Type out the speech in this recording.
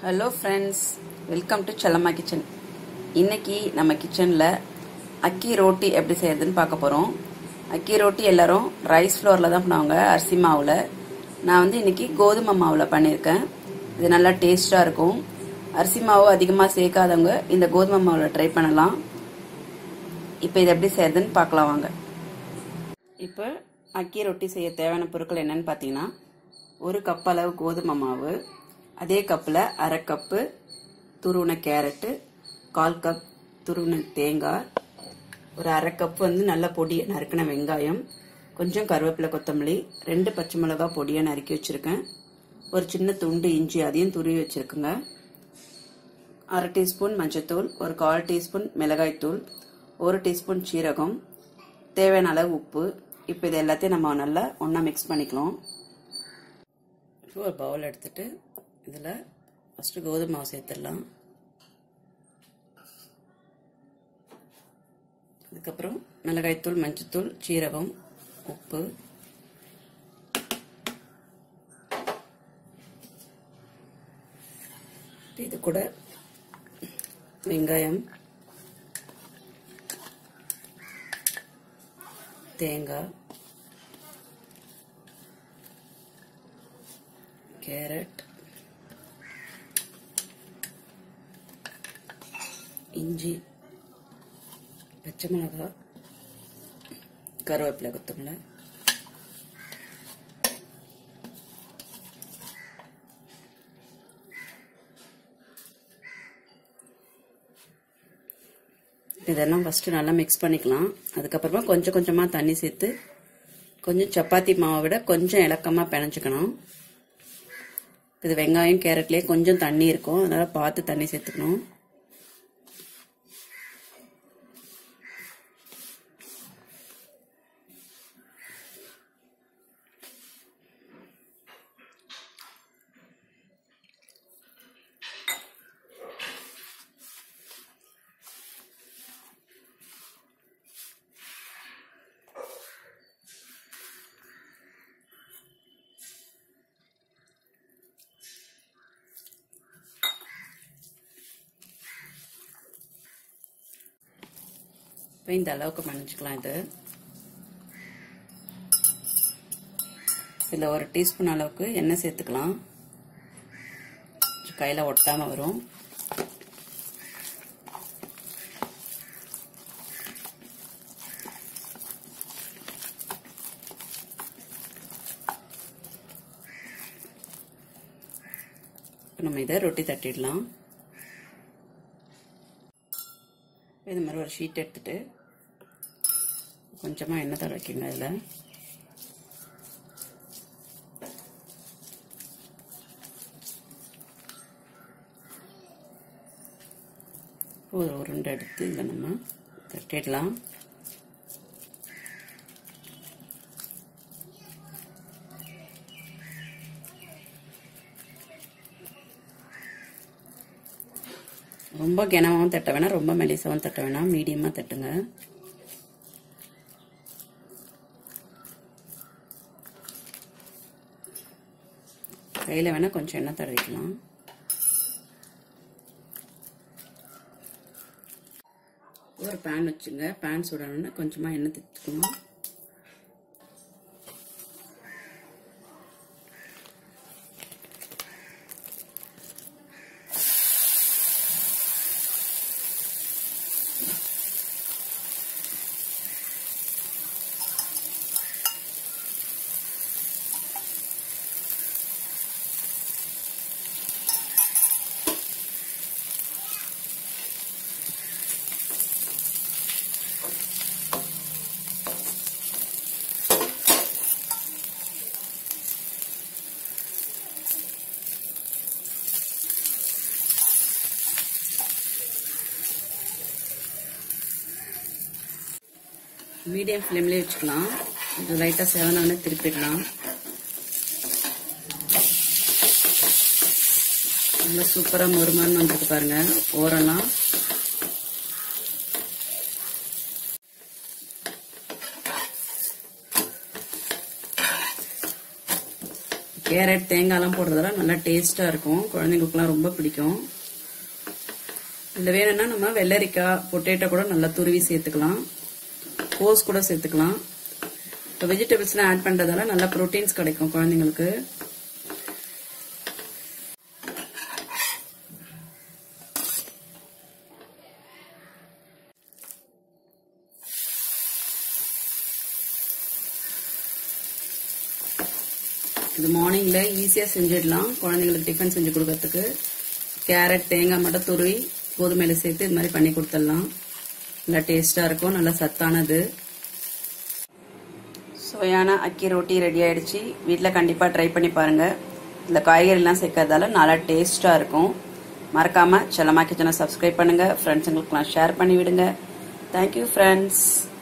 hello friends welcome to Chellamma kitchen இன்னைக்கு நம்ம கிச்சனில் அக்கி ரோட்டி எப்படி செய்யறதுன்னு பார்க்க போகிறோம் அக்கி ரோட்டி எல்லாரும் ரைஸ் ஃப்ளோரில் தான் பண்ணுவாங்க அரிசி மாவில் நான் வந்து இன்னைக்கு கோதுமை மாவில் பண்ணியிருக்கேன் இது நல்லா டேஸ்டாக இருக்கும் அரிசி மாவு அதிகமாக சேர்க்காதவங்க இந்த கோதுமை மாவில் ட்ரை பண்ணலாம் இப்போ இது எப்படி செய்யறதுன்னு பார்க்கலாம் வாங்க இப்போ அக்கி ரொட்டி செய்ய தேவையான பொருட்கள் என்னன்னு பார்த்தீங்கன்னா ஒரு கப் அளவு கோதுமை மாவு அதே கப்பில் அரை கப்பு துருவின கேரட்டு கால் கப் துருவின தேங்காய் ஒரு அரை கப் வந்து நல்ல பொடியை நறுக்கின வெங்காயம் கொஞ்சம் கருவேப்பிலை கொத்தமல்லி ரெண்டு பச்சை மிளகாய் பொடியை நறுக்கி வச்சுருக்கேன் ஒரு சின்ன துண்டு இஞ்சி அதையும் துருவி வச்சுருக்குங்க அரை டீஸ்பூன் மஞ்சத்தூள் ஒரு கால் டீஸ்பூன் மிளகாய்த்தூள் ஒரு டீஸ்பூன் சீரகம் தேவையான அளவு உப்பு இப்போ இது எல்லாத்தையும் நம்ம நல்லா ஒன்றா மிக்ஸ் பண்ணிக்கலாம் இப்போ ஒரு பவுல் எடுத்துட்டு இதில் ஃபஸ்ட்டு கோதுமை மாவு சேர்த்துடலாம் அதுக்கப்புறம் மிளகாய்த்தூள் மஞ்சத்தூள் சீரகம் உப்பு இது கூட வெங்காயம் தேங்காய் கேரட் இஞ்சி பச்சை மிளகாய் கருவேப்பிலை கொத்தமல்லி இதெல்லாம் ஃபஸ்ட்டு நல்லா மிக்ஸ் பண்ணிக்கலாம் அதுக்கப்புறமா கொஞ்சம் கொஞ்சமாக தண்ணி சேர்த்து கொஞ்சம் சப்பாத்தி மாவை விட கொஞ்சம் இலக்கமாக பிணைஞ்சிக்கணும் இது வெங்காயம் கேரட்லேயே கொஞ்சம் தண்ணி இருக்கும் அதனால் பார்த்து தண்ணி சேர்த்துக்கணும் இப்போ இந்த அளவுக்கு மன்னிச்சுக்கலாம் இது இதில் ஒரு டீஸ்பூன் அளவுக்கு எண்ணெய் சேர்த்துக்கலாம் கையில் ஒட்டாமல் வரும் நம்ம இதை ரொட்டி தட்டிடலாம் இது மாதிரி ஒரு ஷீட் எடுத்துட்டு கொஞ்சமாக எண்ணெய் தட வைக்கங்க இதில் ஒரு உருண்டை எடுத்து இதில் நம்ம தட்டிடலாம் ரொம்ப கிணமாவும் தட்ட வேணாம் ரொம்ப மெலிசாவும் தட்ட வேணாம் மீடியமாக தட்டுங்க கையில் வேணால் கொஞ்சம் எண்ணெய் தடவிக்கலாம் ஒரு பேன் வச்சுங்க பேன் சுடணும்னா கொஞ்சமாக எண்ணெய் தச்சுக்கணும் மீடியம் ஃப்ளேம்லேயே வச்சுக்கலாம் இது லைட்டாக செவனோடனே திருப்பிடலாம் நல்லா சூப்பராக மொறுமொறுன்னு வந்துருக்கு பாருங்க ஓரெல்லாம் கேரட் தேங்காய்லாம் போடுறதால நல்லா டேஸ்ட்டாக இருக்கும் குழந்தைங்களுக்குலாம் ரொம்ப பிடிக்கும் இதில் வேணும்னா நம்ம வெள்ளரிக்காய் பொட்டேட்டோ கூட நல்லா துருவி சேர்த்துக்கலாம் கோஸ் கூட சேர்த்துக்கலாம் இப்போ வெஜிடபிள்ஸ்லாம் ஆட் பண்ணுறதால நல்லா ப்ரோட்டீன்ஸ் கிடைக்கும் குழந்தைங்களுக்கு இது மார்னிங்கில் ஈஸியாக செஞ்சிடலாம் குழந்தைங்களுக்கு டிஃபன் செஞ்சு கொடுக்கறதுக்கு கேரட் தேங்காய் மட்டும் துருவி கோதுமையில் சேர்த்து இது மாதிரி பண்ணி கொடுத்துடலாம் நல்லா டேஸ்ட்டாக இருக்கும் நல்லா சத்தானது சுவையான அக்கி ரொட்டி ரெடி ஆயிடுச்சு வீட்டில் கண்டிப்பாக ட்ரை பண்ணி பாருங்கள் இந்த காய்கறிலாம் சேர்க்கறதால நல்லா டேஸ்ட்டாக இருக்கும் மறக்காமல் செல்லமா கிச்சனை சப்ஸ்கிரைப் பண்ணுங்கள் ஃப்ரெண்ட்ஸுங்களுக்குலாம் ஷேர் பண்ணி விடுங்க தேங்க்யூ ஃப்ரெண்ட்ஸ்